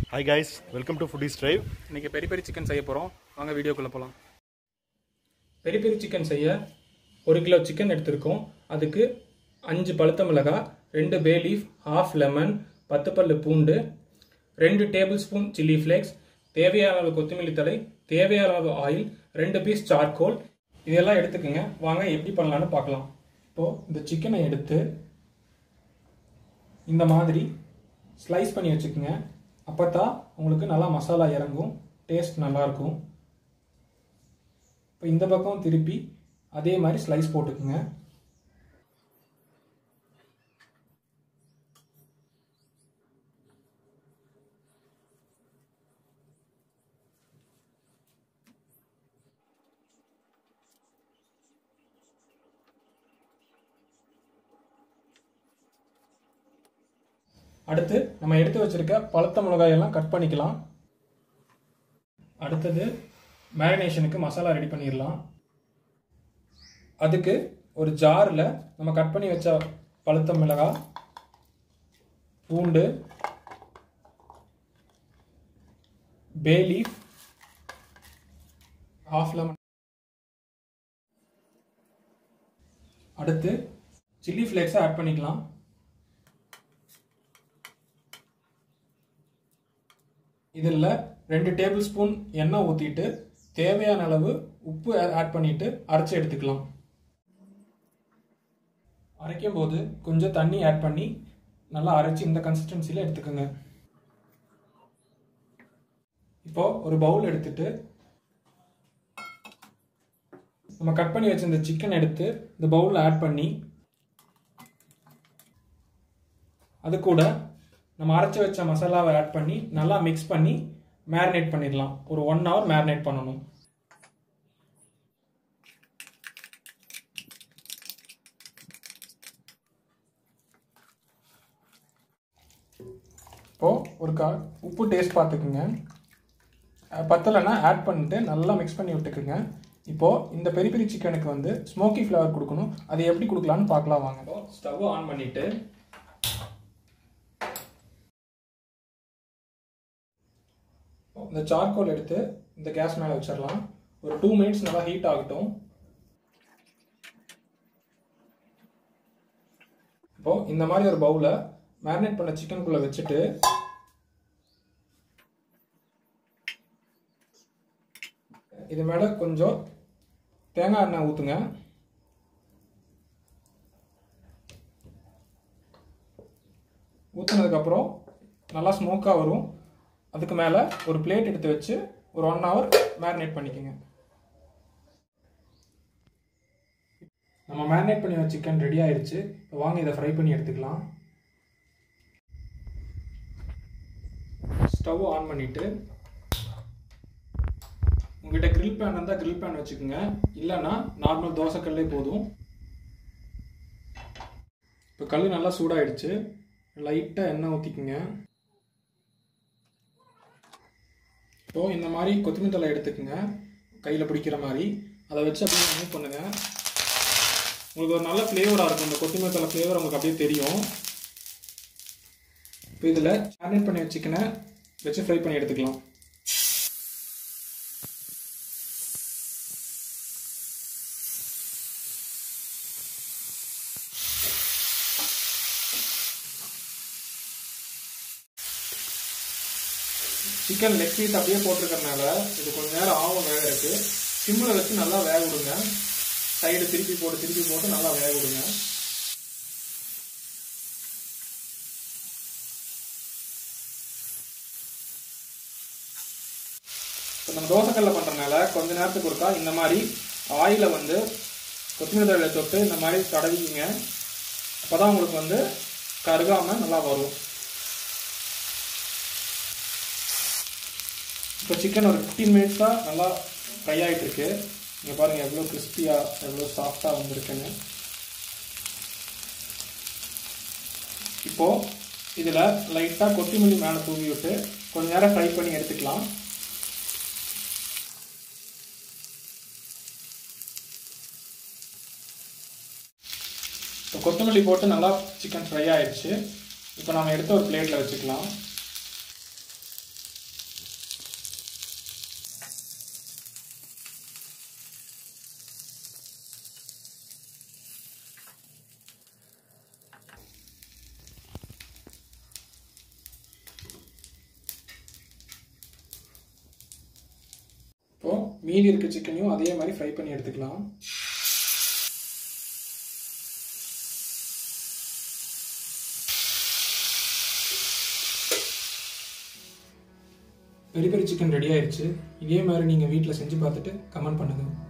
hi guys welcome to Foodies Drive இன்னைக்கு peri peri chicken செய்ய போகிறோம் வாங்க வீடியோக்குள்ளே போகலாம் பெரி பெரி சிக்கன் செய்ய ஒரு கிலோ சிக்கன் எடுத்திருக்கோம் அதுக்கு அஞ்சு பழுத்த மிளகாய் ரெண்டு பே லீஃப் ஹாஃப் லெமன் பத்து பல்லு பூண்டு ரெண்டு டேபிள் ஸ்பூன் சில்லி ஃப்ளேக்ஸ் தேவையான அளவு கொத்தமல்லி தழை தேவையான அளவு ஆயில் ரெண்டு பீஸ் சார்கோல் இதெல்லாம் எடுத்துக்கோங்க வாங்க எப்படி பண்ணலான்னு பார்க்கலாம் இப்போது இந்த சிக்கனை எடுத்து இந்த மாதிரி ஸ்லைஸ் பண்ணி வச்சுக்கோங்க அப்போ தான் உங்களுக்கு நல்லா மசாலா இறங்கும் டேஸ்ட் நல்லாயிருக்கும் இப்போ இந்த பக்கம் திருப்பி அதே மாதிரி ஸ்லைஸ் போட்டுக்குங்க அடுத்து நம்ம எடுத்து வச்சிருக்க பழுத்த மிளகாய் எல்லாம் கட் பண்ணிக்கலாம் அடுத்தது மேரினேஷனுக்கு மசாலா ரெடி பண்ணிடலாம் அதுக்கு ஒரு ஜாரில் நம்ம கட் பண்ணி வச்ச பழுத்த மிளகாய் பூண்டு பே லீஃப் ஹாஃப் லெமன் அடுத்து சில்லி ஃப்ளேக்ஸை ஆட் பண்ணிக்கலாம் இதில் ரெண்டு டேபிள் ஸ்பூன் எண்ணெய் ஊற்றிட்டு தேவையான அளவு உப்பு ஆட் பண்ணிட்டு அரைச்சி எடுத்துக்கலாம் அரைக்கும் போது கொஞ்சம் தண்ணி ஆட் பண்ணி நல்லா அரைச்சி இந்த கன்சிஸ்டன்சியில் எடுத்துக்கோங்க இப்போ ஒரு பவுல் எடுத்துட்டு நம்ம கட் பண்ணி வச்சிருந்த சிக்கன் எடுத்து இந்த பவுலில் ஆட் பண்ணி அது கூட நம்ம அரைச்சி வச்ச மசாலாவை ஆட் பண்ணி நல்லா மிக்ஸ் பண்ணி மேரினேட் பண்ணிடலாம் ஒரு ஒன் ஹவர் மேரினேட் பண்ணணும் இப்போ ஒரு கா உப்பு டேஸ்ட் பார்த்துக்குங்க பத்தலைன்னா ஆட் பண்ணிட்டு நல்லா மிக்ஸ் பண்ணி விட்டுக்குங்க இப்போது இந்த பெரிய பெரிய சிக்கனுக்கு வந்து ஸ்மோக்கி ஃப்ளவர் கொடுக்கணும் அது எப்படி கொடுக்கலான்னு பார்க்கலாம் வாங்க ஸ்டவ் ஆன் பண்ணிவிட்டு இந்த சார்கோல் எடுத்து இந்த கேஸ் மேலே வச்சிடலாம் ஒரு டூ மினிட்ஸ் நல்லா ஹீட் ஆகட்டும் இப்போ இந்த மாதிரி ஒரு பவுலை மேரினேட் பண்ண சிக்கனுக்குள்ள வச்சுட்டு இது மேலே கொஞ்சம் தேங்காய் எண்ணெய் ஊற்றுங்க ஊற்றுனதுக்கப்புறம் நல்லா ஸ்மோக்காக வரும் அதுக்கு மேலே ஒரு பிளேட் எடுத்து வச்சு ஒரு ஒன் ஹவர் மேரினேட் பண்ணிக்கோங்க நம்ம மேரினேட் பண்ணி வச்ச சிக்கன் ரெடி ஆயிடுச்சு இப்போ வாங்க இதை ஃப்ரை பண்ணி எடுத்துக்கலாம் ஸ்டவ் ஆன் பண்ணிவிட்டு உங்கள்கிட்ட கிரில் பேன் இருந்தால் கிரில் பேன் வச்சுக்கோங்க இல்லைன்னா நார்மல் தோசைக்கல்லே போதும் இப்போ கல் நல்லா சூடாயிடுச்சு லைட்டாக எண்ணெய் ஊற்றிக்குங்க இப்போ இந்த மாதிரி கொத்தமல்லி தலை எடுத்துக்கோங்க கையில் பிடிக்கிற மாதிரி அதை வச்சு அப்படியே மூவ் பண்ணுங்க உங்களுக்கு ஒரு நல்ல ஃப்ளேவராக இருக்கும் இந்த கொத்தமல்லி தலை ஃப்ளேவர் உங்களுக்கு அப்படியே தெரியும் இப்போ இதில் மேரினேட் பண்ணி வச்சுக்கின வச்சு ஃப்ரை பண்ணி எடுத்துக்கலாம் சிக்கன் லெக் பீஸ் அப்படியே போட்டிருக்கறனால இது கொஞ்ச நேரம் ஆகும் வேகிறதுக்கு சிம்மில் வச்சு நல்லா வேக விடுங்க சைடு திருப்பி போட்டு திருப்பி போட்டு நல்லா வேக விடுங்க இப்போ நம்ம தோசைக்கல்ல பண்ணுறதுனால கொஞ்ச நேரத்துக்கு ஒருக்கா இந்த மாதிரி ஆயிலை வந்து கொத்தமல்லி தழையை தொட்டு இந்த மாதிரி தடவிக்கிங்க அப்போ தான் உங்களுக்கு வந்து கருகாமல் நல்லா வரும் இப்போ சிக்கன் ஒரு ஃபிஃப்டீன் மினிட்ஸாக நல்லா ஃப்ரை ஆகிட்டு இருக்கு இங்கே பாருங்கள் எவ்வளோ கிறிஸ்பியாக எவ்வளோ சாஃப்டாக வந்திருக்குன்னு இப்போது இதில் லைட்டாக கொத்தமல்லி மேலே தூவி விட்டு கொஞ்ச நேரம் ஃப்ரை பண்ணி எடுத்துக்கலாம் இப்போ கொத்தமல்லி போட்டு நல்லா சிக்கன் ஃப்ரை ஆயிடுச்சு இப்போ நம்ம எடுத்து ஒரு பிளேட்டில் வச்சுக்கலாம் மீதி இருக்க சிக்கனையும் அதே மாதிரி ஃப்ரை பண்ணி எடுத்துக்கலாம் பெரி பெரி சிக்கன் ரெடி ஆயிடுச்சு இதே மாதிரி நீங்கள் வீட்டில் செஞ்சு பார்த்துட்டு கமெண்ட் பண்ணுங்கள்